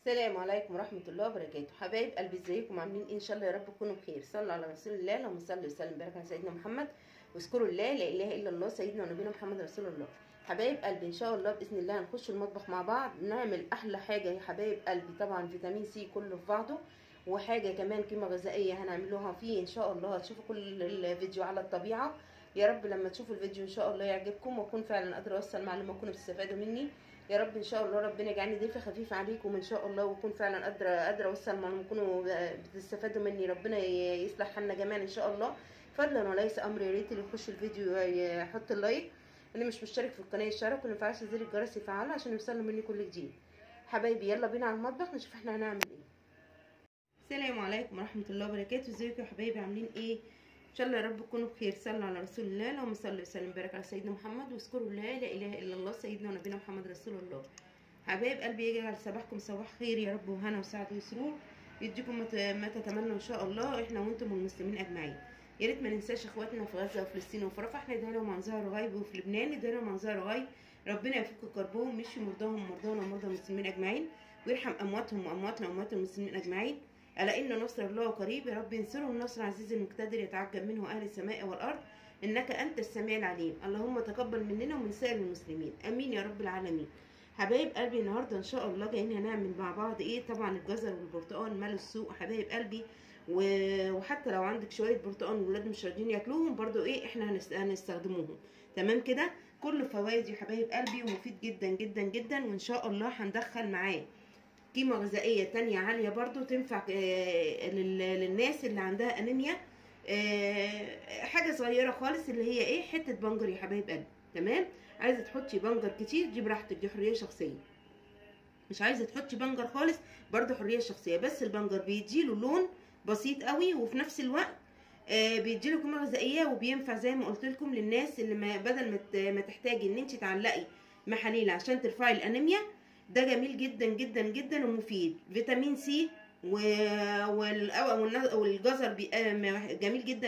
السلام عليكم ورحمة الله وبركاته حبايب قلبي ازيكم عاملين ايه ان شاء الله يا رب تكونوا بخير صلوا على رسول الله اللهم صل وسلم وبارك على سيدنا محمد واذكروا الله لا اله الا الله سيدنا ونبينا محمد رسول الله حبايب قلبي ان شاء الله باذن الله هنخش المطبخ مع بعض نعمل احلى حاجه يا حبايب قلبي طبعا فيتامين سي كله في بعضه وحاجه كمان قيمه غذائيه هنعملوها فيه ان شاء الله هتشوفوا كل الفيديو على الطبيعه يا رب لما تشوفوا الفيديو ان شاء الله يعجبكم واكون فعلا قادره اوصل معلومه تكونوا بتستفادوا مني يا رب ان شاء الله ربنا يجعلني ضيفه خفيفه عليكم ان شاء الله واكون فعلا قادره قادره اوصل معلومه تكونوا بتستفادوا مني ربنا يصلح حالنا جميعا ان شاء الله فضلا وليس امر يا ريت اللي يخش الفيديو يحط اللايك اللي مش مشترك في القناه يشترك واللي مفعلش زر الجرس يفعله عشان يوصل مني كل جديد حبايبي يلا بينا على المطبخ نشوف احنا هنعمل ايه السلام عليكم ورحمه الله وبركاته ازيكم يا حبايبي عاملين ايه ان شاء الله يا رب تكونوا بخير صلوا على رسول الله اللهم صل وسلم وبارك على سيدنا محمد واذكروا الله لا اله الا الله سيدنا ونبينا محمد رسول الله حبايب قلبي يجعل صباحكم صباح خير يا رب وهنا وسعد وسرور يديكم ما تتمنوا ان شاء الله احنا وانتم والمسلمين اجمعين يا ريت ما ننساش اخواتنا في غزه وفلسطين وفي رفح احنا ادينا لهم انظار غيب وفي لبنان ادينا لهم انظار غيب ربنا يفك كربهم مشي مرضاهم مرضانا ومرضى المسلمين اجمعين ويرحم امواتهم وامواتنا واموات المسلمين اجمعين ألا إن نصر الله قريب يا رب انصرهم نصر عزيز المقتدر يتعجب منه أهل السماء والأرض إنك أنت السميع العليم اللهم تقبل مننا ومن سائر المسلمين آمين يا رب العالمين حبايب قلبي النهارده ان شاء الله جايين هنعمل مع بعض ايه طبعا الجزر والبرتقال مال السوق حبايب قلبي وحتى لو عندك شويه برتقال والولاد مش راضيين ياكلوهم برضو ايه احنا هنستخدموهم تمام كده كله فوائد يا حبايب قلبي ومفيد جدا جدا جدا وان شاء الله هندخل معاه قيمة غذائية تانية عالية برضو تنفع للناس اللي عندها أنيميا حاجة صغيرة خالص اللي هي ايه حتة بنجر يا حبايب قلبي تمام عايزة تحطي بنجر كتير دي براحتك دي حرية شخصية مش عايزة تحطي بنجر خالص برضو حرية شخصية بس البنجر بيديله لون بسيط قوي وفي نفس الوقت آه بيديله قيمة غذائية وبينفع زي ما قلت لكم للناس اللي ما بدل ما تحتاجي ان انت تعلقي محاليل عشان ترفعي الانيميا ده جميل جدا جدا جدا ومفيد فيتامين سي والجزر جميل جدا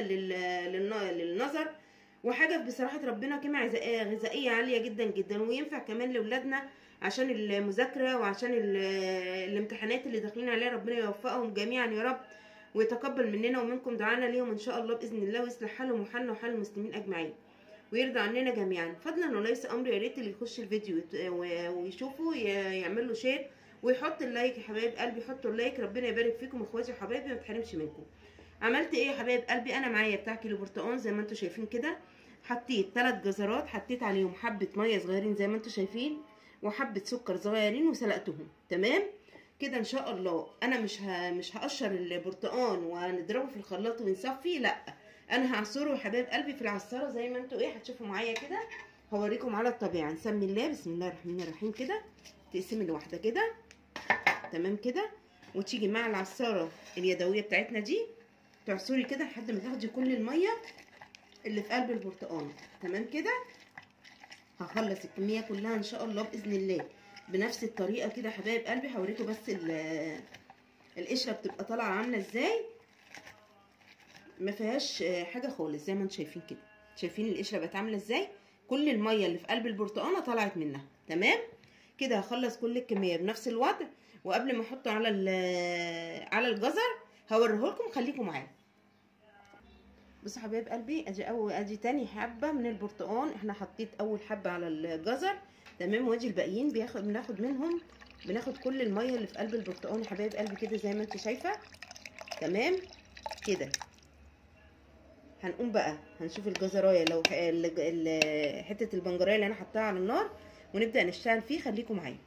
للنظر وحاجه بصراحه ربنا قيمه غذائيه عاليه جدا جدا وينفع كمان لاولادنا عشان المذاكره وعشان الامتحانات اللي داخلين عليها ربنا يوفقهم جميعا يا رب ويتقبل مننا ومنكم دعانا ليهم ان شاء الله باذن الله ويصلح حالهم وحالنا وحال المسلمين اجمعين ويرضى عننا جميعا فضلا وليس امر يا ريت اللي يخش الفيديو ويشوفه يعمل له شير ويحط اللايك يا حبايب قلبي حطوا اللايك ربنا يبارك فيكم اخواتي وحبايبي ما تحرمش منكم عملت ايه يا حبايب قلبي انا معايا بتاع كيلو برتقان زي ما انتم شايفين كده حطيت ثلاث جزرات حطيت عليهم حبه ميه صغيرين زي ما انتم شايفين وحبه سكر صغيرين وسلقتهم تمام كده ان شاء الله انا مش ه... مش هقشر البرتقان وهنضربه في الخلاط ونصفي لا انا هعصره يا حبايب قلبي في العصاره زي ما انتوا ايه هتشوفوا معايا كده هوريكم على الطبيعه نسمي الله بسم الله الرحمن الرحيم كده تقسمي الواحده كده تمام كده وتيجي مع العصاره اليدويه بتاعتنا دي تعصري كده لحد ما تاخدي كل الميه اللي في قلب البرتقال تمام كده هخلص الكميه كلها ان شاء الله باذن الله بنفس الطريقه كده حبايب قلبي هوريكم بس القشره بتبقى طالعه عامله ازاي ما فيهاش حاجه خالص زي ما انتم شايفين كده شايفين القشره بقت عامله ازاي كل الميه اللي في قلب البرتقانه طلعت منها تمام كده هخلص كل الكميه بنفس الوضع وقبل ما احطه على على الجزر هوريه لكم خليكم معايا بصوا حبايب قلبي ادي اول ادي تاني حبه من البرتقان احنا حطيت اول حبه على الجزر تمام وادي الباقيين بياخد بناخد منهم بناخد كل الميه اللي في قلب البرتقان يا حبايب قلبي كده زي ما انت شايفه تمام كده هنقوم بقى هنشوف الجزرايه لو حته البنجرايه اللي انا حطاها على النار ونبدا نشتغل فيه خليكم معايا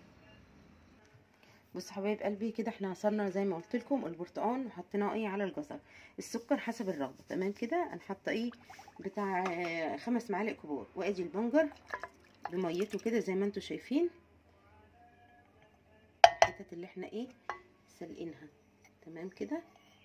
بصوا حبايب قلبي كده احنا عصرنا زي ما قلت لكم البرتقال وحطيناه ايه على الجزر السكر حسب الرغبه تمام كده انا حاطه ايه بتاع خمس معالق كبار وادي البنجر بميته كده زي ما انتم شايفين الحتت اللي احنا ايه سلقينها تمام كده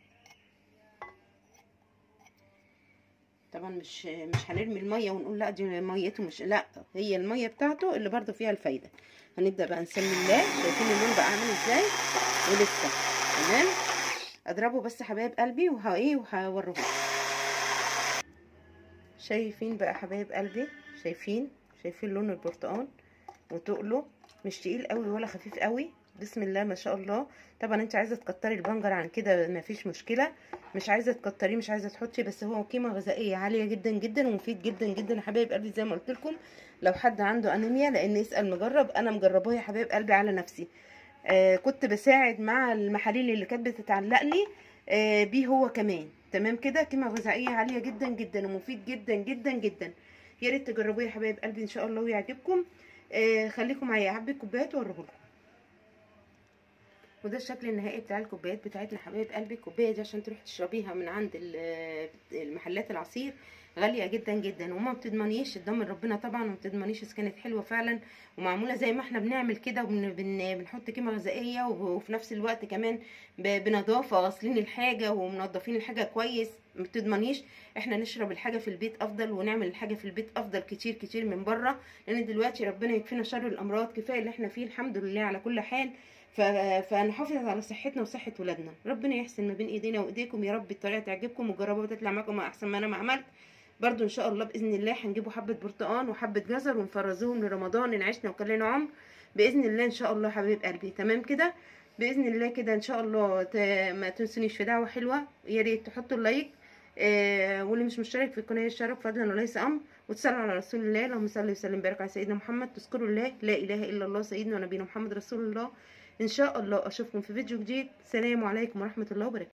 طبعا مش مش هنرمي الميه ونقول لا دي ميته مش لا هي الميه بتاعته اللي برده فيها الفايده هنبدا بقى نسمي الله شايفين اللون بقى عامل ازاي ولسه تمام اضربه بس حبايب قلبي وها ايه وهوريه شايفين بقى حبايب قلبي شايفين شايفين لون البرتقال وتقله مش تقيل قوي ولا خفيف قوي بسم الله ما شاء الله طبعا انت عايزه تكتري البنجر عن كده ما فيش مشكله مش عايزه تكتريه مش عايزه تحطي بس هو قيمه غذائيه عاليه جدا جدا ومفيد جدا جدا يا حبايب قلبي زي ما قلت لكم لو حد عنده انيميا لان يسال مجرب انا مجرباه يا حبايب قلبي على نفسي آه كنت بساعد مع المحاليل اللي كانت بتتعلق لي آه بيه هو كمان تمام كده قيمه غذائيه عاليه جدا جدا ومفيد جدا جدا جدا يا ريت تجربوه يا حبايب قلبي ان شاء الله ويعجبكم آه خليكم معايا هعبي الكوبايات واوريه لكم وده الشكل النهائي بتاع الكوبايات بتاعتنا حبايب قلبي الكوبايه دي عشان تروحي تشربيها من عند المحلات العصير غاليه جدا جدا وما بتضمنيش تضمن ربنا طبعا وما بتضمنيش اذا كانت حلوه فعلا ومعموله زي ما احنا بنعمل كده وبنحط قيمه غذائيه وفي نفس الوقت كمان بنظافه غاسلين الحاجه ومنضفين الحاجه كويس ما بتضمنيش احنا نشرب الحاجه في البيت افضل ونعمل الحاجه في البيت افضل كتير كتير من بره لان دلوقتي ربنا يكفينا شر الامراض كفايه اللي احنا فيه الحمد لله على كل حال فنحافظ على صحتنا وصحه ولادنا ربنا يحسن ما بين ايدينا وايديكم يا رب الطريقه تعجبكم وجربوها وتطلع معاكم احسن ما انا ما عملت برضو ان شاء الله باذن الله هنجيبوا حبه برتقان وحبه جزر ونفرزوهم لرمضان ان عشنا وكان لنا عمر باذن الله ان شاء الله حبيب قلبي تمام كده باذن الله كده ان شاء الله ت... ما تنسونيش في دعوه حلوه يا ريت تحطوا اللايك آه واللي مش مشترك في القناه يشترك فضلا وليس امر وتصلوا على رسول الله اللهم صل وسلم وبارك على سيدنا محمد تذكروا الله لا اله الا الله سيدنا ونبينا محمد رسول الله ان شاء الله اشوفكم في فيديو جديد سلام عليكم ورحمه الله وبركاته